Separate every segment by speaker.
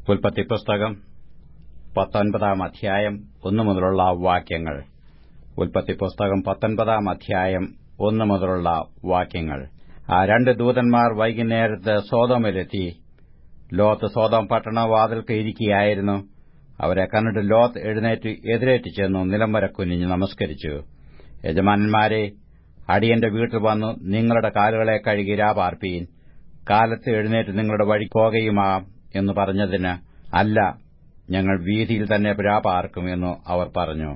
Speaker 1: ഉൽപ്പത്തി പുസ്തകം പത്തൊൻപതാം അധ്യായം ഒന്നു മുതലുള്ള വാക്യങ്ങൾ ഉൽപ്പത്തി പുസ്തകം പത്തൊൻപതാം അധ്യായം ഒന്നു മുതലുള്ള വാക്യങ്ങൾ ആ രണ്ട് ദൂതന്മാർ വൈകുന്നേരത്ത് സോതോമിലെത്തി ലോത്ത് സോതോം പട്ടണ വാതിൽക്ക് ഇരിക്കുകയായിരുന്നു അവരെ കണ്ടിട്ട് ലോത്ത് എഴുന്നേറ്റ് എതിരേറ്റ് ചെന്നു നിലം വരെ കുനിഞ്ഞ് നമസ്കരിച്ചു യജമാനന്മാരെ അടിയന്റെ വീട്ടിൽ വന്നു നിങ്ങളുടെ കാലുകളെ കഴുകി രാപാർപ്പീൻ കാലത്ത് എഴുന്നേറ്റ് നിങ്ങളുടെ വഴി പോകുകയുമാം എന്ന് പറഞ്ഞതിന് അല്ല ഞങ്ങൾ വീതിയിൽ തന്നെ രാപാർക്കും എന്ന് അവർ പറഞ്ഞു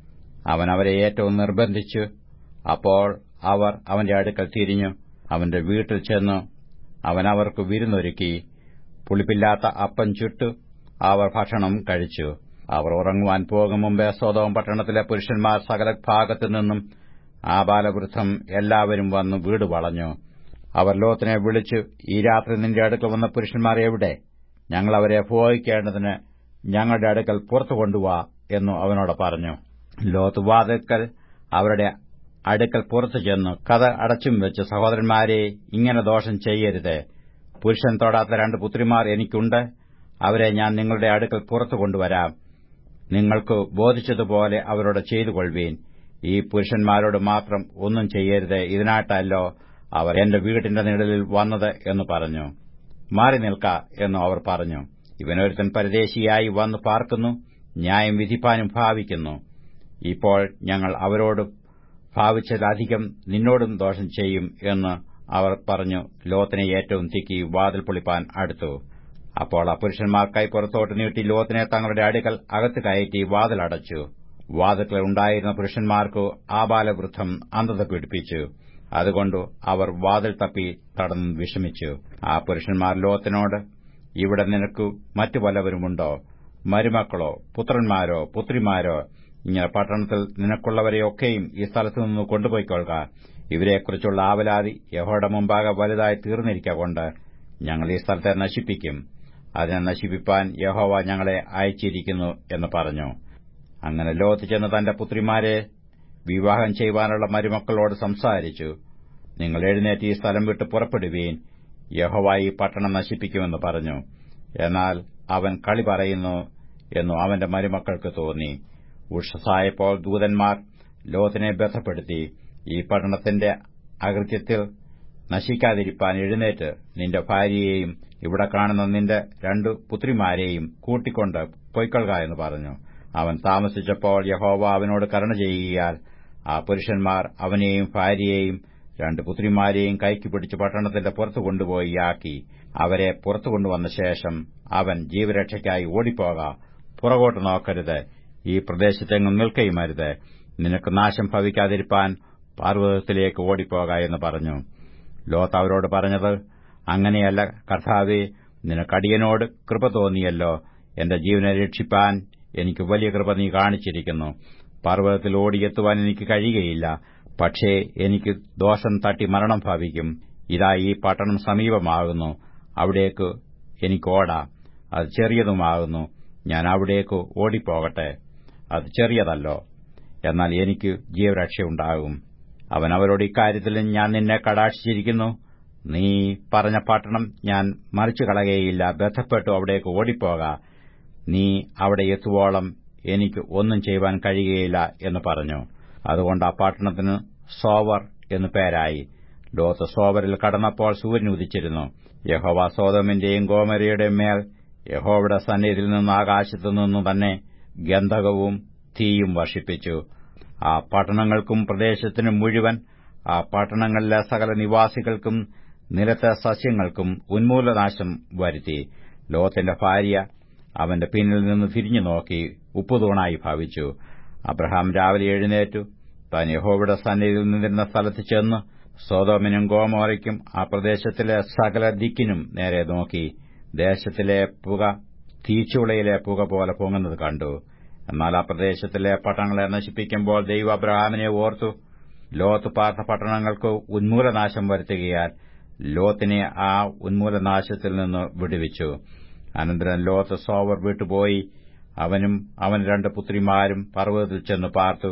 Speaker 1: അവൻ അവരെ ഏറ്റവും നിർബന്ധിച്ചു അപ്പോൾ അവർ അവന്റെ അടുക്കൽ തിരിഞ്ഞു അവന്റെ വീട്ടിൽ ചെന്നു അവൻ അവർക്ക് വിരുന്നൊരുക്കി പുളിപ്പില്ലാത്ത അപ്പം ചുട്ടു അവർ ഭക്ഷണം കഴിച്ചു അവർ ഉറങ്ങുവാൻ പോകും മുമ്പേ സ്വതവും പട്ടണത്തിലെ പുരുഷന്മാർ സകല ഭാഗത്തു നിന്നും ആബാലവൃദ്ധം എല്ലാവരും വന്നു വീട് വളഞ്ഞു അവർ ലോത്തിനെ വിളിച്ചു ഈ രാത്രി നിന്റെ അടുക്കൽ വന്ന പുരുഷന്മാർ എവിടെ ഞങ്ങൾ അവരെ ഭോഗിക്കേണ്ടതിന് ഞങ്ങളുടെ അടുക്കൽ പുറത്തു കൊണ്ടുവാ എന്നു അവനോട് പറഞ്ഞു ലോത്ത് വാതിൽക്കൽ അവരുടെ അടുക്കൽ പുറത്തു ചെന്നു കഥ അടച്ചും വെച്ച് സഹോദരന്മാരെ ഇങ്ങനെ ദോഷം ചെയ്യരുത് പുരുഷൻ തൊടാത്ത രണ്ട് പുത്രിമാർ എനിക്കുണ്ട് അവരെ ഞാൻ നിങ്ങളുടെ അടുക്കൽ പുറത്തു കൊണ്ടുവരാം നിങ്ങൾക്ക് ബോധിച്ചതുപോലെ അവരോട് ചെയ്തുകൊള്ളുവീൻ ഈ പുരുഷന്മാരോട് മാത്രം ഒന്നും ചെയ്യരുത് ഇതിനായിട്ടല്ലോ അവർ എന്റെ വീടിന്റെ നിഴലിൽ വന്നത് എന്ന് പറഞ്ഞു മാറി നിൽക്ക എന്നു അവർ പറഞ്ഞു ഇവനൊരുത്തൻ പരദേശിയായി വന്നു പാർക്കുന്നു ന്യായം വിധിപ്പാനും ഭാവിക്കുന്നു ഇപ്പോൾ ഞങ്ങൾ അവരോട് ഭാവിച്ചതിലധികം നിന്നോടും ദോഷം ചെയ്യും എന്ന് അവർ പറഞ്ഞു ലോത്തിനെ ഏറ്റവും തിക്കി വാതിൽ പൊളിപ്പാൻ അടുത്തു അപ്പോൾ ആ പുരുഷന്മാർ കൈ പുറത്തോട്ട് നീട്ടി ലോത്തിനെ തങ്ങളുടെ അടുക്കൽ അകത്ത് കയറ്റി വാതിലടച്ചു വാതിൽക്കൽ ഉണ്ടായിരുന്ന പുരുഷന്മാർക്ക് ആബാലവൃദ്ധം അന്ധത പീഡിപ്പിച്ചു അതുകൊണ്ട് അവർ വാതിൽ തപ്പി തടന്ന് വിഷമിച്ചു ആ പുരുഷന്മാർ ലോത്തിനോട് ഇവിടെ നിനക്ക് മറ്റു വല്ലവരുമുണ്ടോ മരുമക്കളോ പുത്രന്മാരോ പുത്രിമാരോ ഇങ്ങനെ പട്ടണത്തിൽ നിനക്കുള്ളവരെയൊക്കെയും ഈ സ്ഥലത്തു നിന്ന് കൊണ്ടുപോയിക്കൊള്ളുക ഇവരെക്കുറിച്ചുള്ള ആവലാതി യഹോയുടെ മുമ്പാകെ വലുതായി തീർന്നിരിക്കൊണ്ട് ഞങ്ങൾ ഈ സ്ഥലത്തെ നശിപ്പിക്കും അതിനെ നശിപ്പിപ്പാൻ യഹോവ ഞങ്ങളെ അയച്ചിരിക്കുന്നു എന്ന് പറഞ്ഞു അങ്ങനെ ലോത്ത് ചെന്ന് തന്റെ പുത്രിമാരെ വിവാഹം ചെയ്യുവാനുള്ള മരുമക്കളോട് സംസാരിച്ചു നിങ്ങൾ എഴുന്നേറ്റ് ഈ സ്ഥലം വിട്ട് പുറപ്പെടുവീൻ യഹോവ ഈ പട്ടണം നശിപ്പിക്കുമെന്ന് പറഞ്ഞു എന്നാൽ അവൻ കളി പറയുന്നു എന്നു അവന്റെ മരുമക്കൾക്ക് തോന്നി ഉഷസായപ്പോൾ ദൂതന്മാർ ലോത്തിനെ ബന്ധപ്പെടുത്തി ഈ പട്ടണത്തിന്റെ അകൃത്യത്തിൽ നശിക്കാതിരിപ്പാൻ എഴുന്നേറ്റ് നിന്റെ ഭാര്യയെയും ഇവിടെ കാണുന്ന നിന്റെ രണ്ടു പുത്രിമാരെയും കൂട്ടിക്കൊണ്ട് പൊയ്ക്കൊള്ളുക എന്ന് പറഞ്ഞു അവൻ താമസിച്ചപ്പോൾ യഹോവ അവനോട് കരുണ ചെയ്യുകയാൽ ആ പുരുഷന്മാർ അവനെയും ഭാര്യയെയും രണ്ട് പുത്രിമാരെയും കൈക്ക് പിടിച്ച് പട്ടണത്തിന്റെ പുറത്തു കൊണ്ടുപോയി ആക്കി അവരെ പുറത്തു കൊണ്ടുവന്ന ശേഷം അവൻ ജീവരക്ഷയ്ക്കായി ഓടിപ്പോക പുറകോട്ട് നോക്കരുത് ഈ പ്രദേശത്തെങ്ങും നിൽക്കുകയുമരുത് നിനക്ക് നാശം ഭവിക്കാതിരിപ്പാൻ പാർവതത്തിലേക്ക് ഓടിപ്പോക എന്ന് പറഞ്ഞു ലോത്ത് അവരോട് പറഞ്ഞത് അങ്ങനെയല്ല കർത്താവെ നിനക്കടിയനോട് കൃപ തോന്നിയല്ലോ എന്റെ ജീവനെ രക്ഷിപ്പാൻ എനിക്ക് വലിയ കൃപ നീ കാണിച്ചിരിക്കുന്നു പർവ്വതത്തിൽ ഓടിയെത്തുവാൻ എനിക്ക് കഴിയുകയില്ല പക്ഷേ എനിക്ക് ദോഷം തട്ടി മരണം ഭവിക്കും ഇതാ ഈ പട്ടണം സമീപമാകുന്നു അവിടേക്ക് എനിക്ക് ഓടാം അത് ചെറിയതുമാകുന്നു ഞാൻ അവിടേക്ക് ഓടിപ്പോകട്ടെ അത് ചെറിയതല്ലോ എന്നാൽ എനിക്ക് ജീവരക്ഷയുണ്ടാകും അവൻ അവരോട് ഇക്കാര്യത്തിൽ ഞാൻ നിന്നെ കടാക്ഷിച്ചിരിക്കുന്നു നീ പറഞ്ഞ പട്ടണം ഞാൻ മറിച്ചു കളയുകയില്ല ബന്ധപ്പെട്ടു അവിടേക്ക് ഓടിപ്പോക നീ അവിടെ എത്തുവോളം എനിക്ക് ഒന്നും ചെയ്യുവാൻ കഴിയുകയില്ല എന്ന് പറഞ്ഞു അതുകൊണ്ട് ആ പട്ടണത്തിന് സോവർ എന്നു പേരായി ലോത്ത് സോവറിൽ കടന്നപ്പോൾ സൂര്യൻ ഉദിച്ചിരുന്നു യഹോവ സോതമിന്റെയും ഗോമരയുടെയും മേൽ യഹോവയുടെ സന്നിധിയിൽ നിന്ന് ആകാശത്തു നിന്നു തന്നെ ഗന്ധകവും തീയും വർഷിപ്പിച്ചു ആ പട്ടണങ്ങൾക്കും പ്രദേശത്തിനും മുഴുവൻ ആ പട്ടണങ്ങളിലെ സകല നിവാസികൾക്കും നിലത്തെ സസ്യങ്ങൾക്കും ഉന്മൂലനാശം വരുത്തി ലോത്തിന്റെ ഭാര്യ അവന്റെ പിന്നിൽ നിന്ന് തിരിഞ്ഞു നോക്കി ഉപ്പുതൂണായി ഭാവിച്ചു അബ്രഹാം രാവിലെ എഴുന്നേറ്റു താൻ യഹോവയുടെ സന്നിധിയിൽ നിന്നിരുന്ന സ്ഥലത്ത് ചെന്ന് സോതോമിനും ഗോമോറയ്ക്കും ആ പ്രദേശത്തിലെ സകല ദിക്കിനും നേരെ നോക്കി ദേശത്തിലെ പുക തീച്ചുളയിലെ പുക പോലെ പൊങ്ങുന്നത് കണ്ടു എന്നാൽ ആ പ്രദേശത്തിലെ പട്ടണങ്ങളെ നശിപ്പിക്കുമ്പോൾ ദൈവ അബ്രഹാമിനെ ഓർത്തു ലോത്ത് പാർത്ത പട്ടണങ്ങൾക്ക് ഉന്മൂലനാശം വരുത്തുകയാൽ ലോത്തിനെ ആ ഉന്മൂലനാശത്തിൽ നിന്ന് വിടുവിച്ചു അനന്തരം ലോത്ത് സോവർ വിട്ടുപോയി അവനും അവൻ രണ്ട് പുത്രിമാരും പർവ്വതത്തിൽ ചെന്ന് പാർത്തു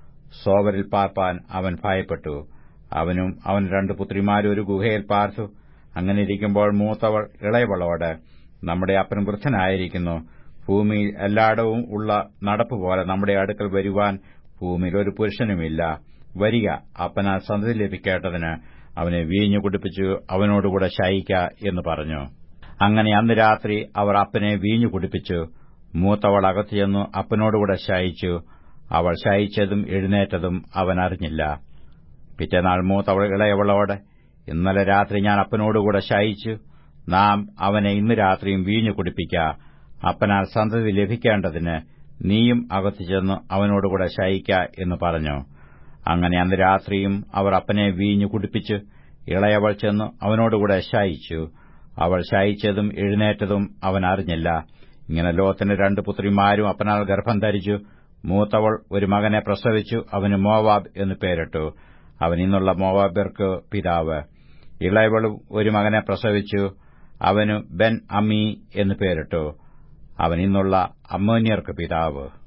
Speaker 1: സോവറിൽ പാർപ്പാൻ അവൻ ഭയപ്പെട്ടു അവനും അവൻ രണ്ട് പുത്രിമാരും ഒരു ഗുഹയിൽ പാർത്തു അങ്ങനെ ഇരിക്കുമ്പോൾ മൂത്തവൾ ഇളയവളോട് നമ്മുടെ അപ്പൻ വൃദ്ധനായിരിക്കുന്നു ഭൂമിയിൽ എല്ലായിടവും ഉള്ള നടപ്പ് പോലെ നമ്മുടെ അടുക്കൽ വരുവാൻ ഭൂമിയിൽ ഒരു പുരുഷനുമില്ല വരിക അപ്പനാൽ സന്തതി ലഭിക്കേണ്ടതിന് അവനെ വീഞ്ഞു കുടിപ്പിച്ചു അവനോടുകൂടെ ശയിക്ക എന്ന് പറഞ്ഞു അങ്ങനെ അന്ന് രാത്രി അവർ അപ്പനെ വീഞ്ഞു കുടിപ്പിച്ചു മൂത്തവൾ അകത്തു ചെന്നു അപ്പനോടുകൂടെ ശയിച്ചു അവൾ ശയിച്ചതും എഴുന്നേറ്റതും അവൻ അറിഞ്ഞില്ല പിറ്റേനാൾ മൂത്തവൾ ഇളയവളോട് ഇന്നലെ രാത്രി ഞാൻ അപ്പനോടുകൂടെ ശയിച്ചു നാം അവനെ ഇന്ന് രാത്രിയും വീഞ്ഞു കുടിപ്പിക്ക അപ്പനാൽ സന്തതി ലഭിക്കേണ്ടതിന് നീയും അകത്തു ചെന്നു അവനോടുകൂടെ ശയിക്ക എന്ന് പറഞ്ഞു അങ്ങനെ അന്ന് രാത്രിയും അവർ അപ്പനെ വീഞ്ഞു കുടിപ്പിച്ച് ഇളയവൾ ചെന്നു അവനോടുകൂടെ ശയിച്ചു അവൾ ശയിച്ചതും എഴുന്നേറ്റതും അവൻ അറിഞ്ഞില്ല ഇങ്ങനെ ലോത്തിന് രണ്ട് പുത്രിമാരും അപ്പനാൽ ഗർഭം ധരിച്ചു മൂത്തവൾ ഒരു മകനെ പ്രസവിച്ചു അവന് മോവാബ് എന്ന് പേരിട്ടു അവൻ ഇന്നുള്ള മോവാബ്യർക്ക് പിതാവ് ഇളയവളും ഒരു മകനെ പ്രസവിച്ചു അവനു ബെൻ അമ്മി എന്ന് പേരിട്ടു അവൻ ഇന്നുള്ള അമ്മോന്യർക്ക് പിതാവ്